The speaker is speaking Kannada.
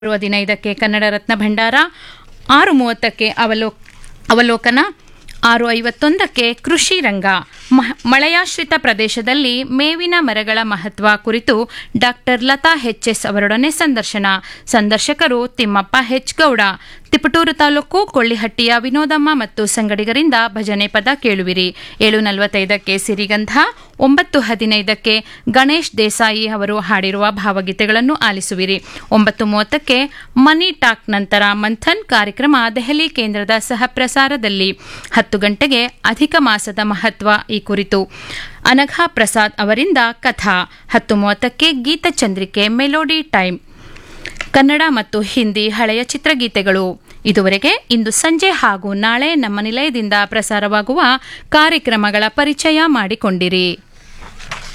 ಆರು ಹದಿನೈದಕ್ಕೆ ಕನ್ನಡ ರತ್ನ ಭಂಡಾರ ಆರು ಮೂವತ್ತಕ್ಕೆ ಅವಲೋ ಅವಲೋಕನ ಆರು ಐವತ್ತೊಂದಕ್ಕೆ ಕೃಷಿ ರಂಗ ಮಹ- ಮಳೆಯಾಶ್ರಿತ ಪ್ರದೇಶದಲ್ಲಿ ಮೇವಿನ ಮರಗಳ ಮಹತ್ವ ಕುರಿತು ಡಾಕ್ಟರ್ ಲತಾ ಎಸ್ ಅವರೊಡನೆ ಸಂದರ್ಶನ ಸಂದರ್ಶಕರು ತಿಮ್ಮಪ್ಪ ಹೆಚ್ ಗೌಡ ತಿಪಟೂರು ತಾಲೂಕು ಕೊಳ್ಳಿಹಟ್ಟಿಯ ವಿನೋದಮ್ಮ ಮತ್ತು ಸಂಗಡಿಗರಿಂದ ಭಜನೆ ಪದ ಕೇಳುವಿರಿ ಏಳು ನಲವತ್ತೈದಕ್ಕೆ ಸಿರಿಗಂಧ ಒಂಬತ್ತು ಹದಿನೈದಕ್ಕೆ ಗಣೇಶ್ ದೇಸಾಯಿ ಅವರು ಹಾಡಿರುವ ಭಾವಗೀತೆಗಳನ್ನು ಆಲಿಸುವಿರಿ ಒಂಬತ್ತು ಮೂವತ್ತಕ್ಕೆ ಮನಿ ಟಾಕ್ ನಂತರ ಮಂಥನ್ ಕಾರ್ಯಕ್ರಮ ದೆಹಲಿ ಕೇಂದ್ರದ ಸಹಪ್ರಸಾರದಲ್ಲಿ ಹತ್ತು ಗಂಟೆಗೆ ಅಧಿಕ ಮಾಸದ ಮಹತ್ವ ಈ ಕುರಿತು ಅನಘಾ ಪ್ರಸಾದ್ ಅವರಿಂದ ಕಥಾ ಹತ್ತು ಮೂವತ್ತಕ್ಕೆ ಗೀತಚಂದ್ರಿಕೆ ಮೆಲೋಡಿ ಟೈಮ್ ಕನ್ನಡ ಮತ್ತು ಹಿಂದಿ ಹಳೆಯ ಚಿತ್ರಗೀತೆಗಳು ಇದುವರೆಗೆ ಇಂದು ಸಂಜೆ ಹಾಗೂ ನಾಳೆ ನಮ್ಮ ನಿಲಯದಿಂದ ಪ್ರಸಾರವಾಗುವ ಕಾರ್ಯಕ್ರಮಗಳ ಪರಿಚಯ ಮಾಡಿಕೊಂಡಿರಿ